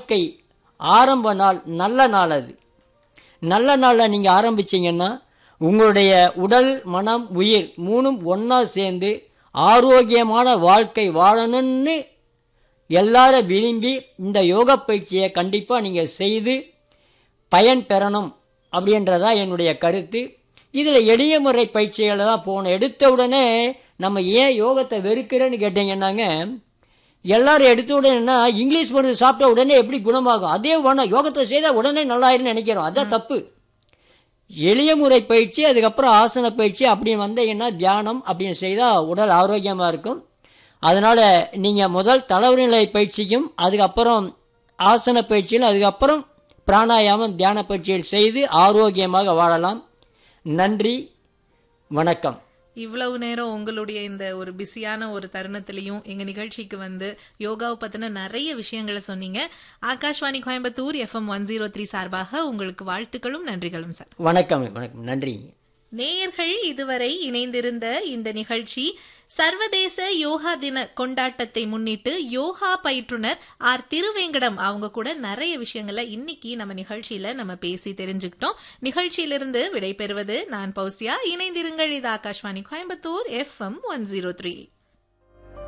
வாழ்க்கை ஆரம்ப நாள் நல்ல நாள் அது நல்ல நாளில் நீங்கள் ஆரம்பிச்சீங்கன்னா உங்களுடைய உடல் மனம் உயிர் மூணும் ஒன்றா சேர்ந்து ஆரோக்கியமான வாழ்க்கை வாழணும்னு எல்லாரும் விரும்பி இந்த யோக பயிற்சியை கண்டிப்பாக நீங்கள் செய்து பயன் பெறணும் அப்படின்றதா என்னுடைய கருத்து இதில் எளிய முறை பயிற்சிகளை தான் போகணும் எடுத்த உடனே நம்ம ஏன் யோகத்தை வெறுக்கிறேன்னு கேட்டீங்கன்னாங்க எல்லாரும் எடுத்த உடனே இங்கிலீஷ் மருந்து சாப்பிட்ட உடனே எப்படி குணமாகும் அதே வேணாம் யோகத்தை செய்தால் உடனே நல்லாயிருன்னு நினைக்கிறோம் அதான் தப்பு எளிய முறை பயிற்சி அதுக்கப்புறம் ஆசன பயிற்சி அப்படின்னு வந்தீங்கன்னா தியானம் அப்படின்னு செய்தால் உடல் ஆரோக்கியமாக இருக்கும் அதனால் நீங்கள் முதல் தளவுநிலை பயிற்சியும் அதுக்கப்புறம் ஆசன பயிற்சியில் அதுக்கப்புறம் பிராணாயாமம் தியான பயிற்சியில் செய்து ஆரோக்கியமாக வாழலாம் நன்றி வணக்கம் இவ்வளவு நேரம் உங்களுடைய இந்த ஒரு பிஸியான ஒரு தருணத்திலையும் எங்க நிகழ்ச்சிக்கு வந்து யோகாவை பத்தின நிறைய விஷயங்களை சொன்னீங்க Akashvani Coimbatore FM one zero three சார்பாக உங்களுக்கு வாழ்த்துக்களும் நன்றிகளும் சார் வணக்கம் வணக்கம் நன்றி நேயர்கள் இதுவரை இணைந்திருந்த இந்த நிகழ்ச்சி சர்வதேச யோகா தின கொண்டாட்டத்தை முன்னிட்டு யோகா பயிற்றுனர் ஆர் திருவேங்கடம் அவங்க கூட நிறைய விஷயங்களை இன்னைக்கு நம்ம நிகழ்ச்சியில நம்ம பேசி தெரிஞ்சுக்கிட்டோம் நிகழ்ச்சியிலிருந்து விடைபெறுவது நான் பௌசியா இணைந்திருங்கள் இது Akashvani Coimbatore FM one zero three